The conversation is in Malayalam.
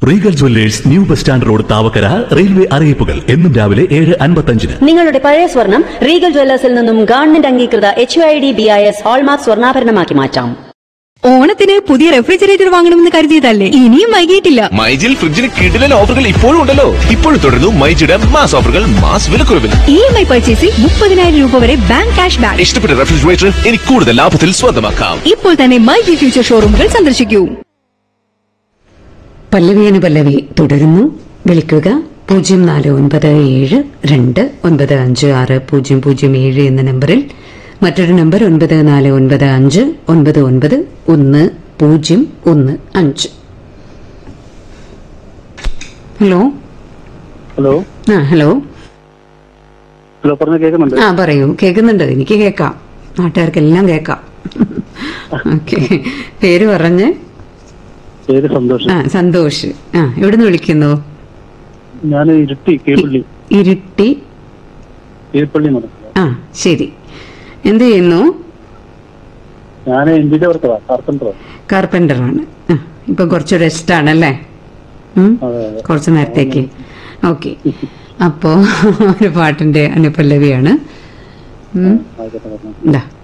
Regal Jewellers new bus stand road Thavakkara railway അറിയിപ്പുകൾ എന്നും രാവിലെ ഏഴ് അൻപത്തഞ്ചിന് നിങ്ങളുടെ പഴയ സ്വർണം റീഗൽ ജ്വല്ലേഴ്സിൽ നിന്നും ഗവൺമെന്റ് അംഗീകൃത H I D B I S hallmark സ്വർണ്ണാഭരണമാക്കി മാറ്റാം ഓണത്തിന് പുതിയ റെഫ്രിജറേറ്റർ വാങ്ങണമെന്ന് കരുതിയതല്ലേ ഇനിയും വൈകിയിട്ടില്ല മൈജിൽ ഫ്രിഡ്ജിന് കിടിലൻ ഓഫറുകൾ ഇപ്പോഴും ഉണ്ടല്ലോ ഇപ്പോഴും തുടരുന്നു മൈജിയുടെ മാസ് ഓഫറുകൾ മാസ് വിലക്കുറവിൽ ഇ എം ഐ പർച്ചേസിൽ മുപ്പതിനായിരം രൂപ വരെ ബാങ്ക് ക്യാഷ് ബാക്ക് ഇഷ്ടപ്പെട്ട റെഫ്രിജറേറ്റർ ഇനി കൂടുതൽ ലാഭത്തിൽ സ്വന്തമാക്കാം ഇപ്പോൾ തന്നെ മൈ ജി ഫ്യൂച്ചർ ഷോറൂമുകൾ സന്ദർശിക്കൂ പല്ലവിയന് പല്ലവി തുടരുന്നു വിളിക്കുക പൂജ്യം നാല് ഒൻപത് ഏഴ് രണ്ട് ഒൻപത് അഞ്ച് ആറ് പൂജ്യം പൂജ്യം ഏഴ് എന്ന നമ്പറിൽ മറ്റൊരു നമ്പർ ഒൻപത് നാല് ഒൻപത് അഞ്ച് ഒൻപത് ഒൻപത് ഒന്ന് പൂജ്യം ഒന്ന് അഞ്ച് ഹലോ ഹലോ ആ ഹലോ ഹലോ പറഞ്ഞ കേൾക്കുന്നുണ്ട് ആ പറയൂ കേൾക്കുന്നുണ്ട് എനിക്ക് കേൾക്കാം നാട്ടുകാർക്കെല്ലാം കേൾക്കാം ഓക്കെ പേര് പറഞ്ഞ് പേര് സന്തോഷം ആ സന്തോഷ് ആ എവിടുന്ന് വിളിക്കുന്നു ഞാൻ ഇരുട്ടി കീഴ്പള്ളി ഇരുട്ടി കീഴ്പള്ളി നടക്കുക ആ ശരി എന്ത് ചെയ്യുന്നു ഞാൻ എന്തിന്റെ വർക്കറാ കാർപ്പൻറ്ററാ കാർപ്പൻ്ററാണ് ആ ഇപ്പൊ കുറച്ച് റെസ്റ്റ് ആണല്ലേ ഉം? അതെ, അതെ. കുറച്ച് നേരത്തേക്ക് ഓക്കെ അപ്പോ ഒരു പാട്ടിന്റെ അനുപല്ലവിയാണ് ഉം. ആയിക്കോട്ടെ പറഞ്ഞോ. ഇതാ